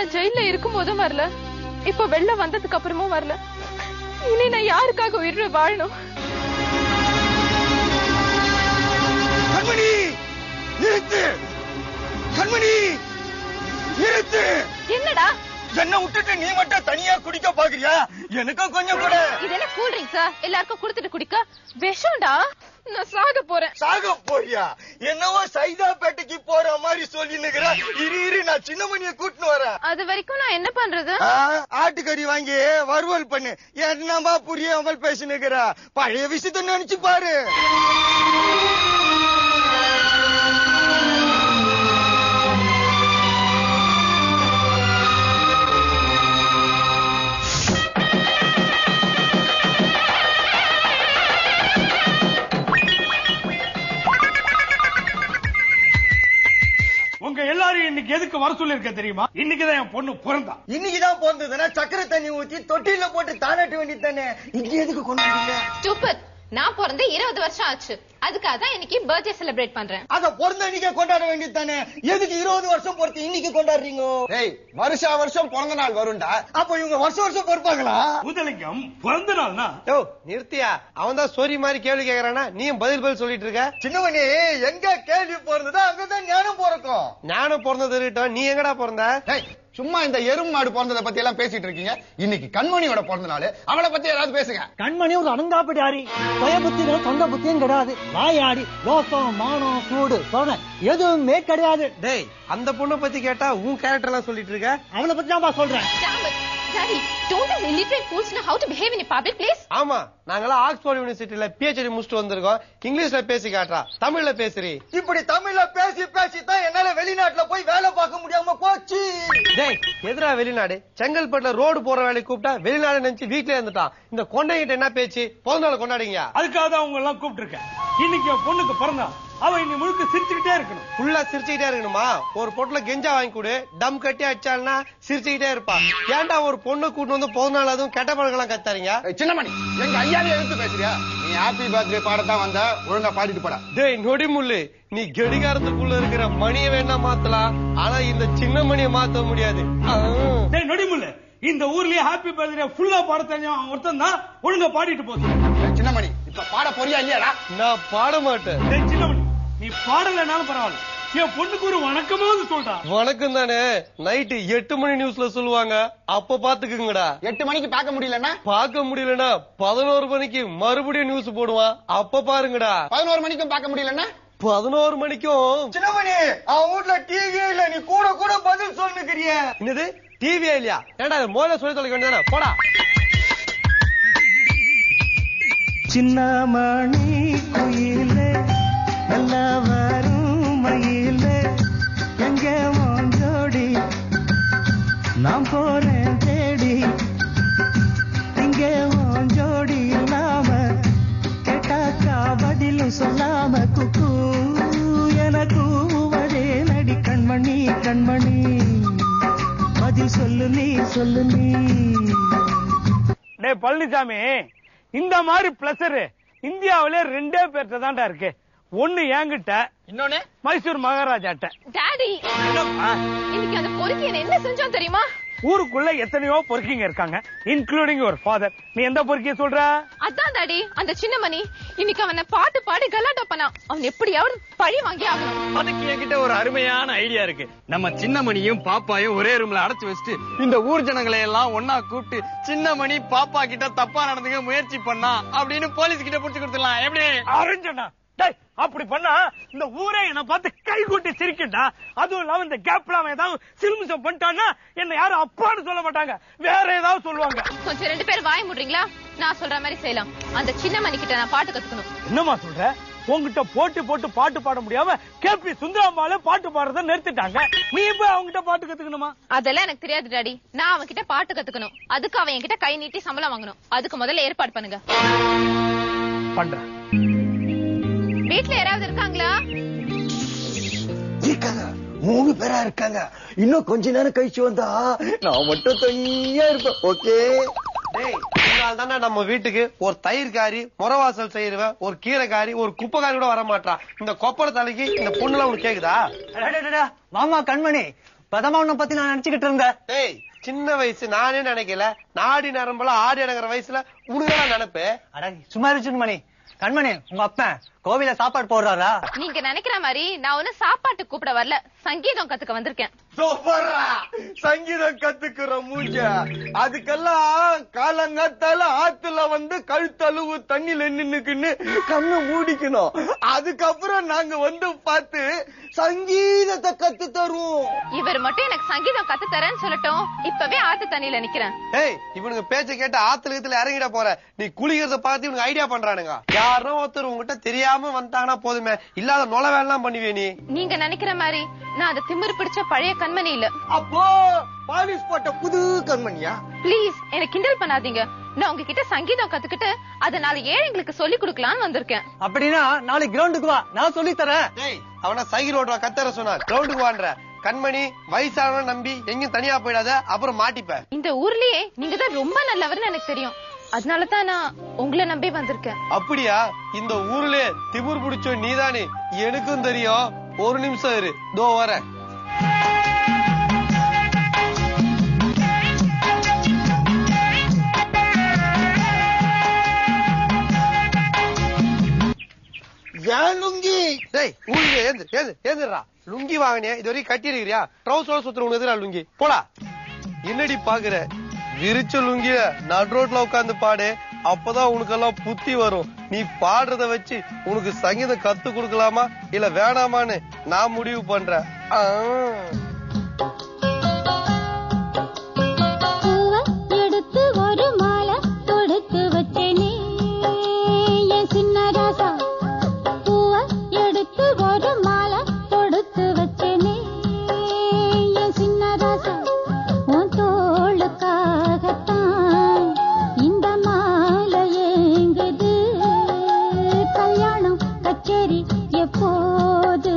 நான் ஜெயில இருக்கும் போதும் வரல இப்ப வெளில வந்ததுக்கு அப்புறமும் வரல இனி நான் யாருக்காக உயிர் வாழணும் கண்மணி நிறுத்து கண்மணி நிறுத்து என்னடா என்ன விட்டுட்டு நீ மட்டும் தனியா குடிக்க பாக்குறியா எனக்கும் கொஞ்சம் கூட இது என்ன கூல் ட்ரிங்க்ஸா எல்லாருக்கும் கொடுத்துட்டு குடிக்க விஷம்டா நான் சாக போறேன் சாக போறியா என்னவோ சைதாப்பேட்டைக்கு போற மாதிரி சொல்லி நிக்கிற இரு இரு நான் சின்னமணியை கூட்டின்னு வரேன் அது வரைக்கும் நான் என்ன பண்றது ஆ, ஆட்டுக்கறி வாங்கி வறுவல் பண்ணு என்னமா புரியாமல் பேசினுக்கிற பழைய விஷயத்த நினைச்சு பாரு உங்க எல்லாரும் இன்னைக்கு எதுக்கு வர சொல்லிருக்க தெரியுமா இன்னைக்குதான் என் பொண்ணு பிறந்தா இன்னைக்குதான் பிறந்ததுன்னா சக்கரை தண்ணி ஊத்தி தொட்டில போட்டு தானாட்ட வேண்டியது தானே இங்க எதுக்கு கொண்டு வந்தீங்க ஸ்டூபிட் நான் பிறந்து இருபது வருஷம் ஆச்சு அதுக்காக தான் இன்னைக்கு பர்த்டே செலிப்ரேட் பண்றேன் அத பிறந்த அன்னைக்கே கொண்டாட வேண்டியது தானே எதுக்கு இருபது வருஷம் பொறுத்து இன்னைக்கு கொண்டாடுறீங்க டேய் வருஷா வருஷம் பிறந்த நாள் வரும்டா அப்ப இவங்க வருஷம் வருஷம் பொறுப்பாங்களா பூதலிங்கம் பிறந்த நாள்னா யோ நிறுத்தியா அவன் தான் சோரி மாதிரி கேள்வி கேக்குறானா நீயும் பதில் பதில் சொல்லிட்டு இருக்க சின்னவனே எங்க கேள்வி பிறந்ததோ அங்கதான் ஞானம் பிறக்கும் ஞானம் பிறந்தது இருக்கட்டும் நீ எங்கடா பிறந்த டேய் சும்மா இந்த எறும்பு மாடு பிறந்ததை பத்தி எல்லாம் பேசிட்டு இருக்கீங்க இன்னைக்கு கண்மணியோட பிறந்த நாள் அவளை பத்தி ஏதாவது பேசுங்க கண்மணி ஒரு அடங்காப்பிடாரி சுய புத்தியும் சொந்த புத்தியும் கிடையாது வாயாடி ரோசம் மானம் சூடு சொன்ன எதுவுமே கிடையாது டேய் அந்த பொண்ணை பத்தி கேட்டா உன் கேரக்டர் எல்லாம் சொல்லிட்டு இருக்க அவளை பத்தி தான் சொல்றேன் daddy don't these illiterate fools know how to behave in a public place ஆமா நாங்கெல்லாம் ஆக்ஸ்போர்ட் யூனிவர்சிட்டியில பிஹெச்டி முடிச்சுட்டு வந்திருக்கோம் இங்கிலீஷ்ல பேசி காட்டுறா தமிழ்ல பேசுறி இப்படி தமிழ்ல பேசி பேசி தான் என்னால வெளிநாட்டுல போய் வேலை பார்க்க முடியாம போச்சு டேய் எதிரா வெளிநாடு செங்கல்பட்டுல ரோடு போற வேலைக்கு கூப்பிட்டா வெளிநாடு நினைச்சு வீட்லயே இருந்துட்டான் இந்த கொண்டைகிட்ட என்ன பேச்சு பிறந்த நாள் கொண்டாடிங்க அதுக்காக தான் அவங்க எல்லாம் கூப்பிட்டு இருக்கேன் இன்னைக்கு என் பொண்ணுக்கு பிறந்தா அவ இன்னி முழுக்க சிரிச்சுக்கிட்டே இருக்கணும் ஃபுல்லா சிரிச்சுக்கிட்டே இருக்கணுமா ஒரு பொட்டுல கெஞ்சா வாங்கி கொடு டம் கட்டி அடிச்சாள்னா சிரிச்சுக்கிட்டே இருப்பா ஏன்டா ஒரு பொண்ணு கூட்டு வந்து பிறந்த நாள் அதுவும் கெட்ட பழக்கெல்லாம் கத்தாரீங்க ஏய், சின்னமணி எங்க ஐயாவே எடுத்து பேசுறியா நீ ஹாப்பி பர்த்டே பாடத்தான் வந்த ஒழுங்கா பாடிட்டு போடா டேய் நொடிமுள்ளு நீ கடிகாரத்துக்குள்ள இருக்கிற மணியை வேணா மாத்தலாம் ஆனா இந்த சின்ன மணியை மாத்த முடியாது ஆ. டேய் நொடிமுல்ல இந்த ஊர்லயே ஹாப்பி பர்த்டே ஃபுல்லா பாட தெரிஞ்சவன் ஒருத்தன் தான் ஒழுங்கா பாடிட்டு போச்சு ஏய், சின்னமணி இப்ப பாட போறியா இல்லையாடா நான் பாட மாட்டேன் டேய் சின்னமணி நீ பாடலைனாலும் பரவாயில்ல என் பொண்ணுக்கு ஒரு வணக்கமாவது சொல்றா வணக்கம் தானே நைட்டு எட்டு மணி நியூஸ்ல சொல்லுவாங்க அப்ப பாத்துக்குங்கடா எட்டு மணிக்கு பார்க்க முடியலன்னா பார்க்க முடியலன்னா பதினோரு மணிக்கு மறுபடியும் நியூஸ் போடுவான் அப்ப பாருங்கடா பதினோரு மணிக்கும் பார்க்க முடியலன்னா பதினோரு மணிக்கும் சின்னமணி அவன் வீட்ல டிவியே இல்ல நீ கூட கூட பதில் சொல்லுக்கிறிய என்னது டிவியா இல்லையா ஏன்டா மோல சொல்லி தொலைக்க வேண்டியதானே போடா சின்னமணி குயிலே நல்ல வரும் மயிலே எங்க ஜோடி நான் போறேன் தேடி இங்க உன் ஜோடி இல்லாம கேட்டாக்கா பதிலும் சொல்லாம குக்கு எனக்கு வரே நடி கண்மணி கண்மணி பதில் சொல்லு நீ சொல்லு நீ டேய் பழனிசாமி இந்த மாதிரி பிளஸர் இந்தியாவிலே ரெண்டே பேர்ட்ட தான்டா இருக்கு ஒண்ணு என்கிட்ட இன்னொன்னு மைசூர் மகாராஜாட்ட டாடி என்னப்பா? இன்னைக்கு அந்த பொறுக்கி என்ன என்ன செஞ்சோம் தெரியுமா ஊருக்குள்ள எத்தனையோ பொறுக்கிங்க இருக்காங்க இன்க்ளூடிங் ஒரு ஃபாதர் நீ எந்த பொறுக்கிய சொல்ற அதான் டாடி அந்த சின்னமணி இன்னைக்கு அவனை பாட்டு பாடி கலாட்டா பண்ணா அவன் எப்படியாவது பழி வாங்கி ஆகணும் அதுக்கு என்கிட்ட ஒரு அருமையான ஐடியா இருக்கு நம்ம சின்னமணியும் பாப்பாயும் ஒரே ரூம்ல அடைச்சு வச்சுட்டு இந்த ஊர் ஜனங்களை எல்லாம் ஒன்னா கூப்பிட்டு சின்னமணி பாப்பா கிட்ட தப்பா நடந்துக்க முயற்சி பண்ணா அப்படின்னு போலீஸ் கிட்ட புடிச்சு கொடுத்துடலாம் எப்படி அரஞ்சனா டேய் அப்படி பண்ணா இந்த ஊரே என்ன பார்த்து கை கூட்டி சிரிக்கண்டா அதுவும் இல்லாம இந்த கேப்ல அவன் ஏதாவது சிலுமிசம் பண்ணிட்டான்னா என்ன யாரும் அப்பான்னு சொல்ல மாட்டாங்க வேற ஏதாவது சொல்லுவாங்க கொஞ்சம் ரெண்டு பேரும் வாய முடுறீங்களா நான் சொல்ற மாதிரி செய்யலாம் அந்த சின்னமணி கிட்ட நான் பாட்டு கத்துக்கணும் என்னமா சொல்ற உங்ககிட்ட போட்டு போட்டு பாட்டு பாட முடியாம கேபி சுந்தராம்பால பாட்டு பாடுறத நிறுத்திட்டாங்க நீ போய் அவங்ககிட்ட பாட்டு கத்துக்கணுமா அதெல்லாம் எனக்கு தெரியாது டாடி நான் அவன் கிட்ட பாட்டு கத்துக்கணும் அதுக்கு அவன் என்கிட்ட கை நீட்டி சம்பளம் வாங்கணும் அதுக்கு முதல்ல ஏற்பாடு பண்ணுங்க பண்றேன் வீட்ல யாராவது இருக்காங்களா இருக்காங்க மூணு பேரா இருக்காங்க இன்னும் கொஞ்ச நேரம் கழிச்சு வந்தா நான் மட்டும் தனியா இருப்பேன் ஓகே டேய் இதனால தானே நம்ம வீட்டுக்கு ஒரு தயிர்காரி முறவாசல் செய்யறவன் ஒரு கீரைக்காரி ஒரு குப்பைக்காரி கூட வர மாட்டான் இந்த கொப்பரை தலைக்கு இந்த பொண்ணுலாம் உனக்கு கேக்குதா அடடடடா, வாமா கண்மணி இப்பதான் உன்னை பத்தி நான் நினைச்சுக்கிட்டு இருந்தேன் டேய் சின்ன வயசு நானே நினைக்கல நாடி நரம்பெல்லாம் ஆடி அடங்குற வயசுல உனக்கு நினைப்பு அட சும்மா இரு மணி கண்மணி உங்க அப்பன் கோவில சாப்பாடு போடுறாரா நீங்க நினைக்கிற மாதிரி நான் ஒண்ணு சாப்பாட்டு கூப்பிட வரல சங்கீதம் கத்துக்க வந்திருக்கேன் சூப்பரா சங்கீதம் கத்துக்கிற மூஞ்ச அதுக்கெல்லாம் காலங்காத்தால ஆத்துல வந்து கழுத்தழுவு தண்ணில நின்னுக்குன்னு கண்ணு மூடிக்கணும் அதுக்கப்புறம் நாங்க வந்து பார்த்து சங்கீதத்தை கத்து தருவோம் இவர் மட்டும் எனக்கு சங்கீதம் கத்து தரேன்னு சொல்லட்டும் இப்பவே ஆத்து தண்ணியில நிக்கிறேன் ஏய் இவனுக்கு பேச்ச கேட்டு ஆத்துல கீத்துல இறங்கிட போற நீ குளிக்கிறத பார்த்து இவனுக்கு ஐடியா பண்றானுங்க யாரோ ஒருத்தர் உங்ககிட்ட தெரியாம வந்துட்டாங்கன்னா போதுமே இல்லாத நொல வேலைலாம் பண்ணுவே நீ நீங்க நினைக்கிற மாதிரி நான் அந்த திமிரு பிடிச்ச பழைய கண்மணி இல்ல அப்போ பாலிஷ் போட்ட புது கண்மணியா ப்ளீஸ் என்ன கிண்டல் பண்ணாதீங்க நான் உங்ககிட்ட சங்கீதம் கத்துக்கிட்டு அதை நாலு ஏழைங்களுக்கு சொல்லி கொடுக்கலாம்னு வந்திருக்கேன் அப்படின்னா நாளைக்கு கிரவுண்டுக்கு வா நான் சொல்லி தரேன் டேய் அவன சைக்கிள் ஓட்டுவா கத்தர சொன்னா கிரவுண்டுக்கு வான்ற கண்மணி வயசானவன நம்பி எங்கேயும் தனியா போயிடாத அப்புறம் மாட்டிப்ப இந்த ஊர்லயே நீங்க தான் ரொம்ப நல்லவர்னு எனக்கு தெரியும் அதனால தான் நான் உங்களை நம்பி வந்திருக்கேன் அப்படியா இந்த ஊர்ல திமிர் பிடிச்ச நீதானே எனக்கும் தெரியும் ஒரு நிமிஷம் இரு தோ வரேன் ஏன் லுங்கி டேய் ஊழிய ஏந்து ஏந்து ஏந்துடுறா லுங்கி வாங்கினியா இது வரைக்கும் கட்டி இருக்கிறியா ட்ரௌசரோட சுத்துற உனக்கு எதிரா லுங்கி போடா என்னடி பாக்குற விரிச்ச லுங்கிய நடு ரோட்ல உட்காந்து பாடு அப்பதான் உனக்கெல்லாம் புத்தி வரும் நீ பாடுறத வச்சு உனக்கு சங்கீதம் கத்து கொடுக்கலாமா இல்ல வேணாமான்னு நான் முடிவு பண்றேன் ஆ. பூவ எடுத்து ஒரு மாலை தொடுத்து வச்சேனே என் சின்ன ராசா பூவ எடுத்து ஒரு மாலை தொடுத்து வச்சேனே என் சின்ன ராசா உன் தோளுக்காகத்தான் இந்த மாலை ஏங்குது கல்யாணம் கச்சேரி எப்போது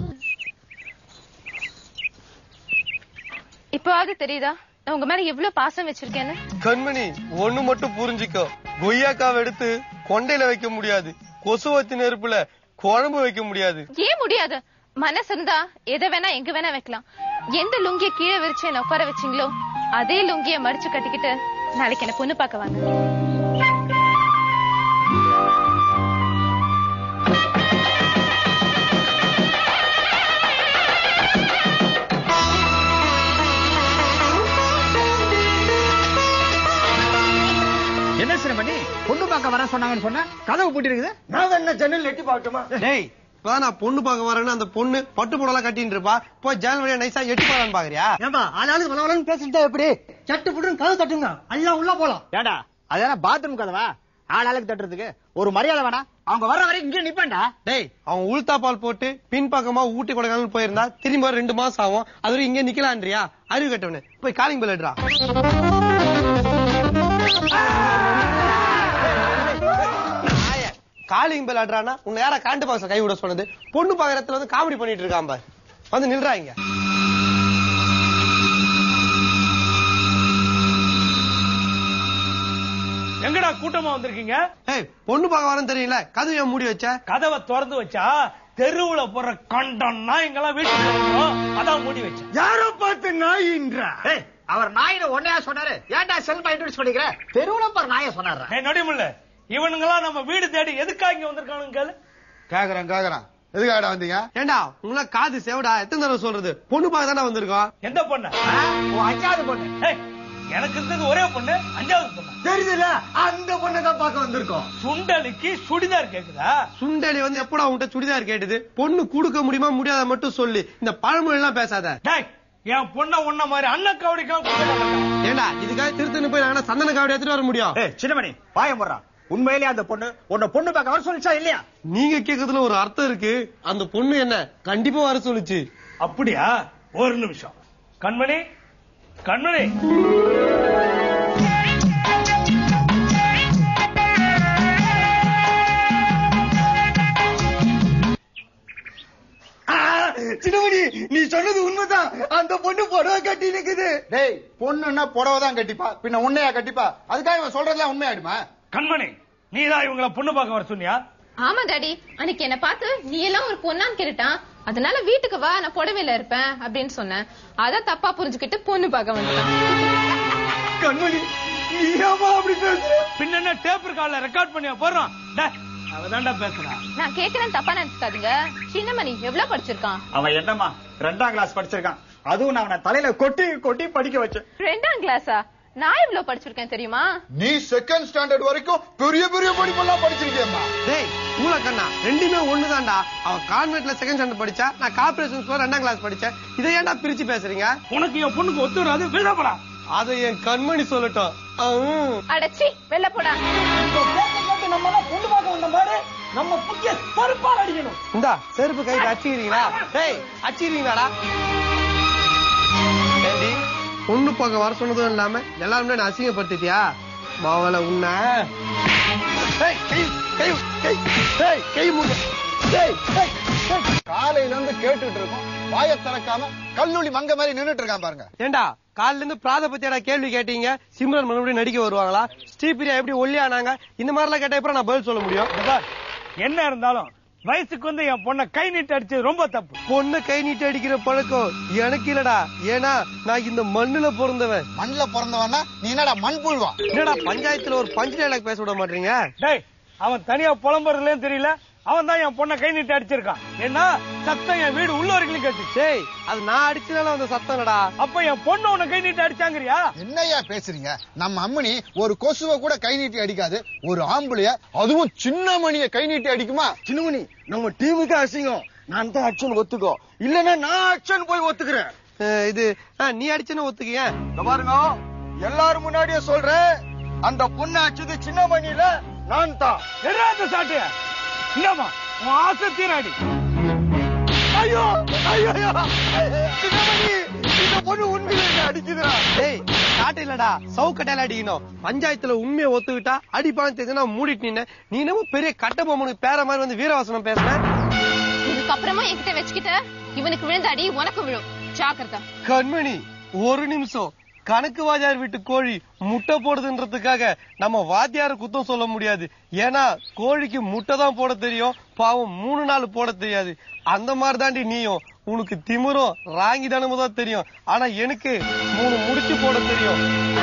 இப்போவாவது தெரியுதா நான் உங்க மேல எவ்வளவு பாசம் வச்சிருக்கேன்னு கண்மணி ஒண்ணு மட்டும் புரிஞ்சுக்கோ கொய்யாக்காவை எடுத்து கொண்டையில வைக்க முடியாது கொசுவத்தி நெருப்புல குழம்பு வைக்க முடியாது ஏன் முடியாது மனசு இருந்தா எதை வேணா எங்க வேணா வைக்கலாம் எந்த லுங்கிய கீழே விரிச்சு என்ன உட்கார வச்சீங்களோ அதே லுங்கிய மடிச்சு கட்டிக்கிட்டு நாளைக்கு என்ன பொண்ணு பார்க்க வாங்க என்ன சிரமணி பொண்ணு பார்க்க வர சொன்னாங்கன்னு சொன்ன கதவு பூட்டி இருக்குது நான் வேணா ஜன்னல் எட்டி பார்க்கட்டுமா டேய் இப்பதான் நான் பொண்ணு பார்க்க வரேன்னு அந்த பொண்ணு பட்டு புடலாம் கட்டிட்டு இருப்பா போய் ஜன்னல் வழியா நைஸா எட்டி போலான்னு பாக்குறியா ஏன்பா ஆளாளு வளவலன்னு பேசிட்டா எப்படி சட்டு புட்டுன்னு கதவு தட்டுங்க எல்லாம் உள்ள போலாம் ஏடா அது என்ன பாத்ரூம் கதவா ஆள் ஆளுக்கு தட்டுறதுக்கு ஒரு மரியாதை வேணா அவங்க வர்ற வரைக்கும் இங்கே நிப்பேன்டா டேய் அவன் உளுத்தா பால் போட்டு பின்பக்கமா ஊட்டி கொடைக்கானல் போயிருந்தா திரும்ப வர ரெண்டு மாசம் ஆகும் அது வரைக்கும் இங்க நிக்கலான்றியா அறிவு கட்டவனு போய் காலிங் பெல் எடுறா நாய, காலிங் பெல் அட்றானா உன்னை யாரா காண்டு பாக்ஸ்ல கை விட சொன்னது பொண்ணு பாக்குறதுல வந்து காமெடி பண்ணிட்டு இருக்கான் பாரு வந்து நில்றா இங்க எங்கடா கூட்டமா வந்திருக்கீங்க ஏய் பொண்ணு பார்க்க வரேன்னு தெரியல கதவு ஏன் மூடி வச்ச கதவை திறந்து வச்சா தெருவுல போற கண்டம் நாய்ங்கெல்லாம் வீட்டுக்கு வந்துரும். அதான் மூடி வச்சேன் யாரோ பார்த்து நாயின்றா ஏய் அவர் நாயின ஒன்னையா சொன்னாரு ஏன்டா செல்ஃபா இன்ட்ரோடியூஸ் பண்ணிக்கிற தெருவுல பாரு நாய சொன்னாரு ஏய் நடிமுல்ல இவனுங்கெல்லாம் நம்ம வீடு தேடி எதுக்காக இங்க வந்திருக்கானுங்க கேளு கேக்குறேன் கேக்குறேன் எதுக்காகடா வந்தீங்க ஏண்டா உங்களை காது சேவடா எத்தனை தடவை சொல்றது பொண்ணு பார்க்க தானே வந்திருக்கோம் எந்த பொண்ணு உன் அஞ்சாவது பொண்ணு ஏய், எனக்கு இருந்தது ஒரே பொண்ணு அஞ்சாவது பொண்ணு தெரியுதுல அந்த பொண்ணை தான் பார்க்க வந்திருக்கோம் சுண்டலிக்கு சுடிதார் கேக்குதா சுண்டலி வந்து எப்படா உன்கிட்ட சுடிதார் கேட்டது பொண்ணு கொடுக்க முடியுமா முடியாத மட்டும் சொல்லு இந்த பழமொழி எல்லாம் பேசாத டேய் என் பொண்ண உன்ன மாதிரி அண்ணன் கவடிக்காம கொடுக்க மாட்டேன் ஏண்டா இதுக்காக திருத்தணி போய் நாங்க சந்தன காவடி எடுத்துட்டு வர முடியும் ஏய் சின்னமணி வாய முறான் உண்மையிலேயே அந்த பொண்ணு உன்னை பொண்ணு பார்க்க வர சொல்லிச்சா இல்லையா நீங்க கேக்குறதுல ஒரு அர்த்தம் இருக்கு அந்த பொண்ணு என்ன கண்டிப்பா வர சொல்லுச்சு அப்படியா ஒரு நிமிஷம் கண்மணி கண்மணி ஆ, சின்னமணி நீ சொன்னது உண்மைதான் அந்த பொண்ணு புடவை கட்டி நிக்குது டேய் பொண்ணுன்னா புடவை தான் கட்டிப்பா பின்ன உன்னையா கட்டிப்பா அதுக்காக இவன் சொல்றதுலாம் உண்மையாயிடுமா கண்மணி நீதான் இவங்கள பொண்ணு பார்க்க வர சொன்னியா ஆமா டாடி அன்னைக்கு என்ன பார்த்து நீ எல்லாம் ஒரு பொண்ணான்னு கேட்டான் அதனால வீட்டுக்கு வா நான் புடவையில இருப்பேன் அப்படின்னு சொன்னேன் அத தப்பா புரிஞ்சுக்கிட்டு பொண்ணு பார்க்க வந்துட்டான் கண்மணி நீ ஏமா அப்படி பேசுற பின்ன என்ன டேப் கால்ல ரெக்கார்ட் பண்ணியா போடுறான் டேய், அவதான்டா பேசுறான் நான் கேக்குறேன் தப்பா நினைச்சுக்காதீங்க சின்னமணி எவ்வளவு படிச்சிருக்கான் அவன் என்னம்மா ரெண்டாம் கிளாஸ் படிச்சிருக்கான் அதுவும் நான் அவனை தலையில கொட்டி கொட்டி படிக்க வச்சேன் ரெண்டாம் கிளாஸா நான் எவ்வளவு படிச்சிருக்கேன் தெரியுமா நீ செகண்ட் ஸ்டாண்டர்ட் வரைக்கும் பெரிய பெரிய படிப்பெல்லாம் படிச்சிருக்கியம்மா டேய் மூல கண்ணா ரெண்டுமே ஒண்ணுதான்டா அவன் கான்வென்ட்ல செகண்ட் ஸ்டாண்டர்ட் படிச்சா நான் கார்பரேஷன் ஸ்கூல் ரெண்டாம் கிளாஸ் படிச்சேன் இதை ஏன்டா பிரிச்சு பேசுறீங்க உனக்கு என் பொண்ணுக்கு ஒத்து வராது வெளிலப்படா அதை என் கண்மணி சொல்லட்டும் அஹ். அடச்சி வெளில போடா நம்ம எல்லாம் பொண்ணு பார்க்க வந்த பாரு நம்ம புக்கிய பருப்பால் அடிக்கணும் இந்தா செருப்பு கைக்கு அச்சிக்கிறீங்களா டேய் அச்சிக்கிறீங்களாடா ஏண்டி பொண்ணு பார்க்க வர சொன்னதும் இல்லாம எல்லாரும் முன்னாடி அசிங்கப்படுத்திட்டியா மாவள உன்ன டேய் கை கை கை டேய் கை மூடு டேய் டேய், டேய். காலையில இருந்து கேட்டுட்டு இருக்கோம் வாயை திறக்காம கல்லூலி மங்க மாதிரி நின்னுட்டு இருக்கான் பாருங்க ஏண்டா காலைல இருந்து பிராத பத்தியாடா கேள்வி கேட்டீங்க சிம்ரன் மறுபடியும் நடிக்க வருவாங்களா ஸ்ரீபிரியா எப்படி ஒல்லியானாங்க இந்த மாதிரி எல்லாம் கேட்டா எப்படி நான் பதில் சொல்ல முடியும் இங்க பார், என்ன இருந்தாலும் வயசுக்கு வந்து என் பொண்ணை கை நீட்டு அடிச்சது ரொம்ப தப்பு பொண்ணு கை நீட்டி அடிக்கிற பழக்கம் எனக்கு இல்லடா ஏன்னா நான் இந்த மண்ணுல பிறந்தவன் மண்ணுல பிறந்தவனா நீ என்னடா மண் புழுவா என்னடா பஞ்சாயத்துல ஒரு பஞ்சு டைலாக் பேச விட மாட்டீங்க டேய் அவன் தனியா புலம்புறதுலயும் தெரியல அவன் தான் என் பொண்ணை கை நீட்டு அடிச்சிருக்கான் ஏன்னா சத்தம் என் வீடு உள்ள வரைக்கும் கேட்டு டேய் அது நான் அடிச்சதால அந்த சத்தம் இல்லடா அப்ப என் பொண்ணு உன்னை கை நீட்டு அடிச்சாங்கறியா என்னய்யா பேசுறீங்க நம்ம அம்மனி ஒரு கொசுவை கூட கை நீட்டி அடிக்காது ஒரு ஆம்பளைய அதுவும் சின்ன மணிய கை நீட்டி அடிக்குமா சின்னமணி நம்ம டீமுக்கு அசிங்கம் நான் தான் ஆக்ஷன் ஒத்துக்கோ இல்லன்னா நான் ஆக்ஷன் போய் ஒத்துக்கிறேன் அஹ் இது ஆ, நீ அடிச்சேன்னு ஒத்துக்கிய இங்க பாருங்க எல்லாரும் முன்னாடியே சொல்றேன் அந்த பொண்ணு அடிச்சது சின்ன மணியில நான் தான் என்ன அந்த சாட்டைய இல்லாமா உன் ஆசை தீராடி ஐயோ ஐயோ ஐயோ. சின்னமணி இந்த பொண்ணு உண்மையில என்ன அடிக்குதுடா டேய் காட்டு இல்லடா சவுக்கட்டையில அடிக்கணும் பஞ்சாயத்துல உண்மையை ஒத்துக்கிட்டா அடிப்பான்னு தெரிஞ்சு மூடிட்டு நின்ன நீ என்னமோ பெரிய கட்ட பொம்மனுக்கு பேர மாதிரி வந்து வீரவாசனம் பேசுன இதுக்கப்புறமா என்கிட்ட வச்சுக்கிட்ட இவனுக்கு விழுந்த அடி உனக்கு விழும் ஜாக்கிரதா கண்மணி ஒரு நிமிஷம் கணக்கு வாத்தியார் வீட்டு கோழி முட்டை போடுதுன்றதுக்காக நம்ம வாத்தியார குத்தம் சொல்ல முடியாது ஏன்னா கோழிக்கு முட்டை தான் போட தெரியும் பாவம் மூணு நாள் போட தெரியாது அந்த மாதிரி தாண்டி நீயும் உனக்கு திமிரும் ராங்கி தானமும் தான் தெரியும் ஆனா எனக்கு மூணு முடிச்சு போட தெரியும்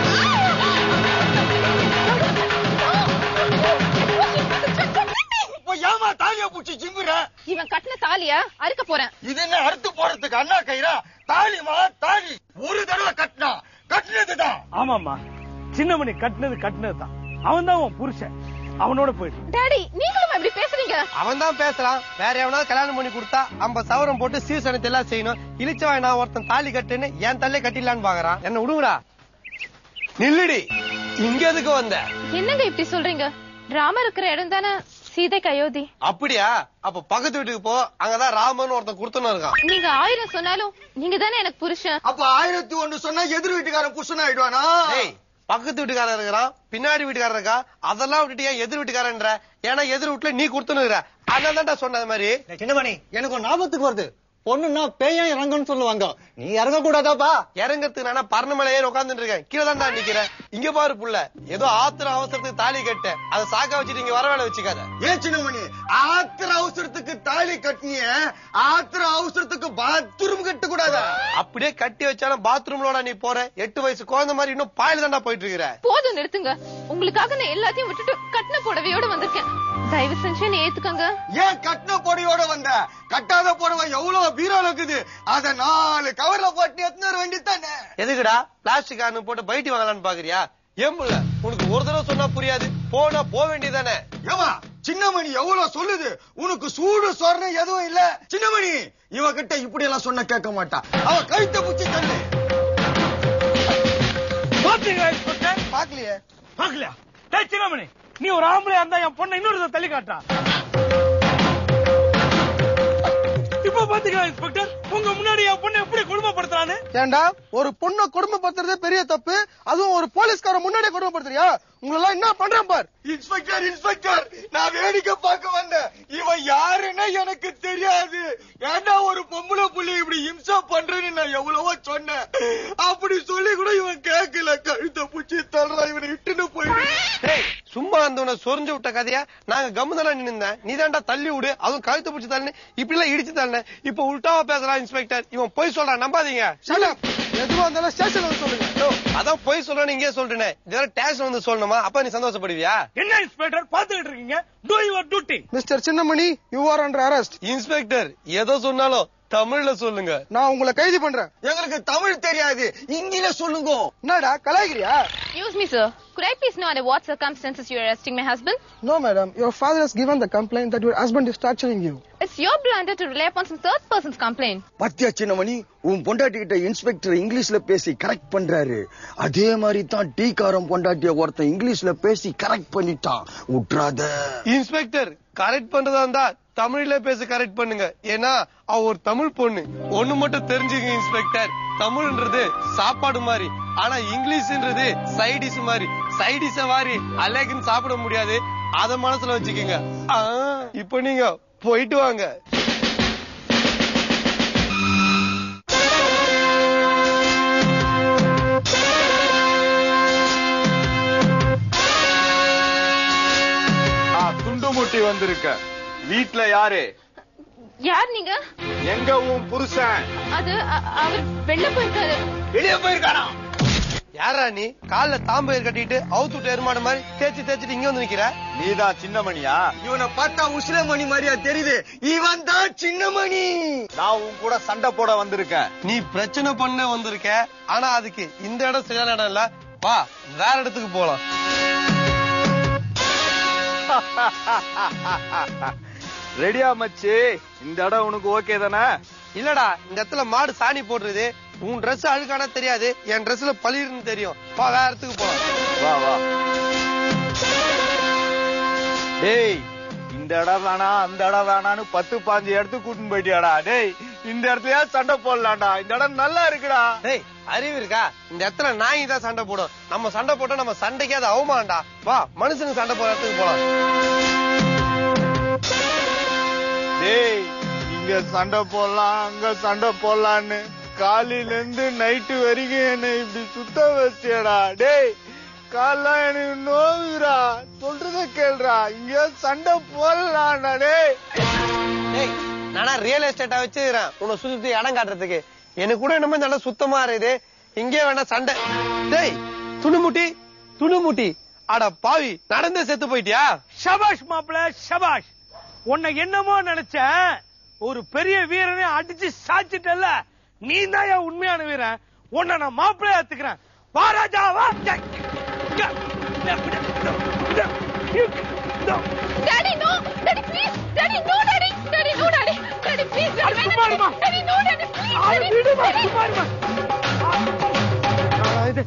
இப்ப ஏமா தாலிய பூச்சி சிங்குற இவன் கட்டின தாலிய அறுக்க போறேன் இது என்ன அறுத்து போறதுக்கு அண்ணா கயிறா தாலிமா தாலி ஒரு தடவை கட்டினா கட்டினதுதான் ஆமாமா சின்னமணி கட்டினது கட்டினதுதான் அவன் தான் உன் புருஷன் அவனோட போயிடு டாடி நீங்களும் இப்படி பேசுறீங்க அவன் தான் பேசுறான் வேற எவனாவது கல்யாணம் பண்ணி கொடுத்தா ஐம்பது சவரம் போட்டு சீசனத்தை எல்லாம் செய்யணும் இழிச்சவாய் நான் ஒருத்தன் தாலி கட்டுன்னு என் தள்ளே கட்டிடலான்னு பாக்குறான் என்ன விடுங்கடா நில்லுடி இங்க எதுக்கு வந்த என்னங்க இப்படி சொல்றீங்க ராமர் இருக்கிற இடம் தானே சீதைக்கு அயோத்தி அப்படியா அப்ப பக்கத்து வீட்டுக்கு போ அங்கதான் ராமன் ஒருத்தன் குடுத்தனும் இருக்கான் நீங்க ஆயிரம் சொன்னாலும் நீங்க தானே எனக்கு புருஷன் அப்ப ஆயிரத்தி ஒண்ணு சொன்னா எதிர் வீட்டுக்காரன் புருஷன் ஆயிடுவானா டேய் பக்கத்து வீட்டுக்காரன் இருக்கிறான் பின்னாடி வீட்டுக்காரன் இருக்கா அதெல்லாம் விட்டுட்டு ஏன் எதிர் வீட்டுக்காரன்ற ஏன்னா எதிர் வீட்டுல நீ குடுத்துன்னு இருக்கிற அதனால தான்டா சொன்ன அது மாதிரி சின்னமணி எனக்கு ஒரு ஞாபகத்துக்கு வருது பொண்ணுன்னா பேயம் இறங்குன்னு சொல்லுவாங்க நீ இறங்க கூடாதாப்பா இறங்கறதுக்கு நானா பர்ணமலையே உட்கார்ந்துட்டு இருக்கேன் கீழே தான்டா நிக்கிறேன் இங்க பாரு புள்ள ஏதோ ஆத்திர அவசரத்துக்கு தாலி கட்ட அதை சாக்க வச்சுட்டு இங்க வர வேலை வச்சுக்காத ஏன் சின்னமணி ஆத்திர அவசரத்துக்கு தாலி கட்டினிய ஆத்திர அவசரத்துக்கு பாத்ரூம் கட்ட கூடாதா அப்படியே கட்டி வச்சாலும் பாத்ரூம்லோட நீ போற எட்டு வயசு குழந்தை மாதிரி இன்னும் பாயில தான்டா போயிட்டு இருக்கிற போதும் நிறுத்துங்க உங்களுக்காக நான் எல்லாத்தையும் விட்டுட்டு கட்டின புடவையோட வந்திருக்கேன் தயவு செஞ்சு நீ ஏத்துக்கங்க ஏன் கட்டின பொடியோட வந்த கட்டாத புடவை எவ்வளவு பீரோல இருக்குது அத நாலு கவர்ல போட்டு எத்தனை வர வேண்டியதானே எதுக்குடா பிளாஸ்டிக் ஆனு போட்டு பைட்டி வாங்கலாம்னு பாக்குறியா ஏன் புள்ள உனக்கு ஒரு தடவை சொன்னா புரியாது போனா போக வேண்டியதானே ஏமா சின்னமணி எவ்வளவு சொல்லுது உனக்கு சூடு சொரணம் எதுவும் இல்ல சின்னமணி இவகிட்ட இப்படி எல்லாம் சொன்ன கேட்க மாட்டா அவ கழுத்தை புச்சி தள்ளு பாத்தீங்களா இன்ஸ்பெக்டர் பாக்கலையே பாக்கலையா டேய் சின்னமணி நீ ஒரு ஆம்பளையா இருந்தா என் பொண்ணை இன்னொரு தள்ளி காட்டா இப்ப பாத்தீங்களா இன்ஸ்பெக்டர் உங்க முன்னாடி என் பொண்ணை எப்படி குடும்பப்படுத்துறான்னு ஏண்டா ஒரு பொண்ணை கொடுமைப்படுத்துறதே பெரிய தப்பு அதுவும் ஒரு போலீஸ்கார முன்னாடியே கொடுமைப்படுத்துறியா உங்களெல்லாம் என்ன பண்றேன் பார் இன்ஸ்பெக்டர் இன்ஸ்பெக்டர் நான் வேடிக்கை பார்க்க வந்தேன் இவன் யாருன்னு எனக்கு தெரியாது ஏன்டா ஒரு பொம்பளை புள்ளி இப்படி இம்சா பண்றேன்னு நான் எவ்வளவோ சொன்னேன் அப்படி சொல்லி கூட இவன் கேட்கல கழுத்தை பூச்சி தள்ளுறான் இவனை இட்டுன்னு போயிடு டேய் சும்மா அந்த வந்தவன சொரிஞ்சு விட்ட கதையா நாங்க கம்மு தானே நின்னுந்தேன் நீ தான்டா தள்ளி விடு அதுவும் கழுத்து பிடிச்சி தள்ளு இப்படி எல்லாம் இடிச்சு தள்ளு இப்ப உல்டாவா பேசுறான் இன்ஸ்பெக்டர் இவன் போய் சொல்றான் நம்பாதீங்க Shut up. எதுவா இருந்தாலும் ஸ்டேஷன் வந்து சொல்லுங்க யோ, அதான் போய் சொல்றேன்னு இங்கே சொல்றேன் இதெல்லாம் டேஷன் வந்து சொல்லணுமா அப்ப நீ சந்தோஷப்படுவியா என்ன இன்ஸ்பெக்டர் பாத்துக்கிட்டு இருக்கீங்க do your duty mister Chinnamani you are under arrest inspector எதோ சொன்னாலும் தமிழ்ல சொல்லுங்க நான் உங்களை கைது பண்றேன் எங்களுக்கு தமிழ் தெரியாது இங்கில சொல்லுங்க என்னடா கலாய்கிறியா Excuse me, sir. Could I please know under what circumstances you're arresting my husband? No, madam. Your father has given the complaint that your husband is torturing you. It's your blunder to rely upon some third person's complaint. பத்தியா சின்னமணி உன் பொண்டாட்டி கிட்ட inspector இங்கிலீஷ்ல பேசி correct பண்றாரு அதே மாதிரி தான் டீ காரம் பொண்டாட்டிய ஒருத்தன் இங்கிலீஷ்ல பேசி கரெக்ட் பண்ணிட்டான் விட்றாத இன்ஸ்பெக்டர் கரெக்ட் பண்றதா இருந்தா தமிழ்ல பேச கரெக்ட் பண்ணுங்க ஏன்னா அவ ஒரு தமிழ் பொண்ணு ஒண்ணு மட்டும் தெரிஞ்சுங்க இன்ஸ்பெக்டர் தமிழ்ன்றது சாப்பாடு மாதிரி ஆனா இங்கிலீஷ்ன்றது சைடிஸ் மாதிரி சைடிஸ மாதிரி அழகுன்னு சாப்பிட முடியாது அத மனசுல வச்சுக்கோங்க ஆ, இப்போ நீங்க போயிட்டு வாங்க துண்டுமுட்டி வந்திருக்க வீட்ல யாரு யார் நீங்க எங்க உன் புருஷன் அது அ- அவர் வெளில போயிருக்காரு வெளியே போயிருக்கானா யாரா நீ கால்ல தாம்பயிர் கட்டிட்டு அவுத்து விட்டு எருமாடு மாதிரி தேய்ச்சி தேய்ச்சிட்டு இங்க வந்து நிக்கிற நீதான் சின்னமணியா இவனை பார்த்தா உசிலமணி மாதிரியா தெரியுது இவன் தான் சின்னமணி நான் உன் கூட சண்டை போட வந்திருக்கேன் நீ பிரச்சனை பண்ண வந்திருக்க ஆனா அதுக்கு இந்த இடம் சரியான இடம் இல்ல வா வேற இடத்துக்கு போலாம் ரெடியா மச்சி இந்த இடம் உனக்கு ஓகே தானே இல்லடா இந்த இடத்துல மாடு சாணி போடுறது உன் Dress அழுக்கானா தெரியாது என் Dressல பளிர்னு தெரியும் வா வேற இடத்துக்கு போலாம் வா வா டேய் இந்த இடம் வேணாம் அந்த இடம் வேணான்னு பத்து பாஞ்சு இடத்துக்கு கூட்டின்னு போயிட்டியாடா டேய் இந்த இடத்துலயா சண்டை போடலாம்டா இந்த இடம் நல்லா இருக்குடா டேய் அறிவு இருக்கா இந்த இடத்துல நாய் தான் சண்டை போடும் நம்ம சண்டை போட்டா நம்ம சண்டைக்கு அது அவமானடா வா மனுஷனுக்கு சண்டை போற இடத்துக்கு போலாம் டேய் இங்க சண்டை போடலாம் அங்க சண்டை போடலான்னு காலையில இருந்து நைட்டு வரைக்கும் என்னை இப்படி சுத்த வச்சியடா டேய் காலாம் எனக்கு நோவுறா சொல்றத கேளுடா இங்க சண்டை போடலாம்டா டேய் டேய் நானா ரியல் எஸ்டேட்டா வச்சுக்கிறேன் உன்னை சுத்தி சுத்தி இடம் காட்டுறதுக்கு எனக்கு கூட என்னமோ நல்லா சுத்தமா இருக்குது இங்கே வேணா சண்டை டேய் துணுமுட்டி துணுமுட்டி அட பாவி நடந்தே செத்து போயிட்டியா ஷபாஷ் மாப்பிள ஷபாஷ் உன்னை என்னமோ நினைச்சேன் ஒரு பெரிய வீரனை அடிச்சு சாச்சிட்டல்ல நீ தான் என் உண்மையான வீரன் உன்னை நான் மாப்பிளைய ஏத்துக்கிறேன் வா ராஜா வா டேய். இங்க. இங்க, இங்க, இங்க, இங்க. இங்க. Daddy, no! Daddy, please! Daddy, no, Daddy! Daddy, no, Daddy! Daddy, please! Daddy, அது சும்மா இருமா. Daddy, no, Daddy, please! அது Daddy, விடுமா, Daddy. சும்மா இருமா. ஆ, இது.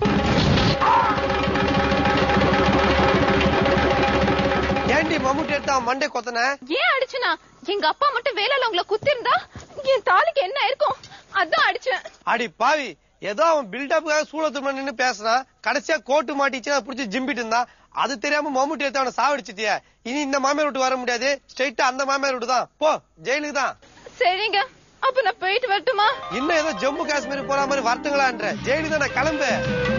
ஏண்டி மம்முட்டி எடுத்து அவன் மண்டை கொத்தன ஏன் அடிச்சனா எங்க அப்பா மட்டும் வேலையில உங்களை குத்திருந்தா என் தாலிக்கு என்ன இருக்கும் அதான் அடிச்சேன் அடி பாவி ஏதோ அவன் பில்டப்புக்காக சூழத்து நின்னு பேசுறான் கடைசியா கோட்டு மாட்டிச்சு அதை புடிச்சு ஜிம்பிட்டு இருந்தான் அது தெரியாம மம்முட்டி எடுத்து அவனை சாவடிச்சிட்டிய இனி இந்த மாமியார் விட்டு வர முடியாது ஸ்ட்ரைட்டா அந்த மாமியார் விட்டு தான் போ ஜெயிலுக்கு தான் சரிங்க அப்ப நான் போயிட்டு வரட்டுமா இன்னும் ஏதோ ஜம்மு காஷ்மீர் போற மாதிரி வரட்டுங்களான்ற ஜெயிலுக்கு தான் நான் கிளம்பு